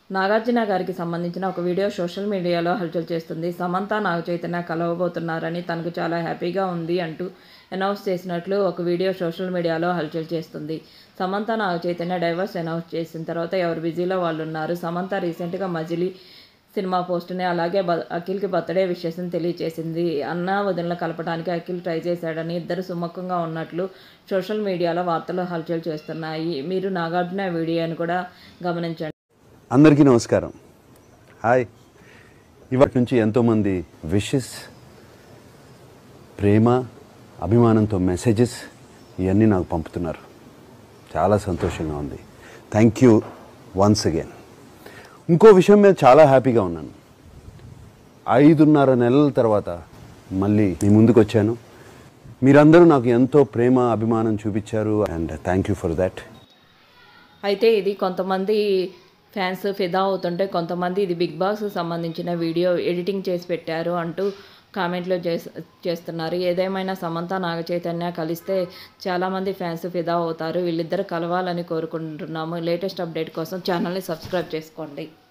నాగార్జున గారికి సంబంధించిన ఒక వీడియో సోషల్ మీడియాలో హల్చల్ చేస్తుంది సమంత నాగ చైతన్య కలవబోతున్నారని తనకు చాలా హ్యాపీగా ఉంది అంటూ అనౌన్స్ చేసినట్లు ఒక వీడియో సోషల్ మీడియాలో హల్చల్ చేస్తుంది సమంత నాగ చైతన్య డైవర్స్ అనౌన్స్ చేసిన తర్వాత ఎవరు బిజీలో వాళ్ళు ఉన్నారు సమంత రీసెంట్గా మజిలీ సినిమా పోస్ట్ని అలాగే బ అఖిల్కి బర్త్డే విషయం తెలియచేసింది అన్న వదినలు కలపడానికి అఖిల్ ట్రై చేశాడని ఇద్దరు సుముఖంగా ఉన్నట్లు సోషల్ మీడియాలో వార్తలు హల్చల్ చేస్తున్నాయి మీరు నాగార్జున వీడియోని కూడా గమనించండి అందరికీ నమస్కారం హాయ్ ఇవాటి నుంచి ఎంతోమంది విషెస్ ప్రేమ అభిమానంతో మెసేజెస్ ఇవన్నీ నాకు పంపుతున్నారు చాలా సంతోషంగా ఉంది థ్యాంక్ యూ వన్స్ అగైన్ ఇంకో విషయం మీద చాలా హ్యాపీగా ఉన్నాను ఐదున్నర నెలల తర్వాత మళ్ళీ మీ ముందుకు వచ్చాను మీరందరూ నాకు ఎంతో ప్రేమ అభిమానం చూపించారు and thank you for that అయితే ఇది కొంతమంది ఫ్యాన్స్ ఫిదా అవుతుంటే కొంతమంది ఇది బిగ్ బాస్కి సంబంధించిన వీడియో ఎడిటింగ్ చేసి పెట్టారు అంటూ కామెంట్లు చేస్ చేస్తున్నారు ఏదేమైనా సమంత నాగ చైతన్య కలిస్తే చాలామంది ఫ్యాన్స్ ఫిదా అవుతారు వీళ్ళిద్దరు కలవాలని కోరుకుంటున్నాము లేటెస్ట్ అప్డేట్ కోసం ఛానల్ని సబ్స్క్రైబ్ చేసుకోండి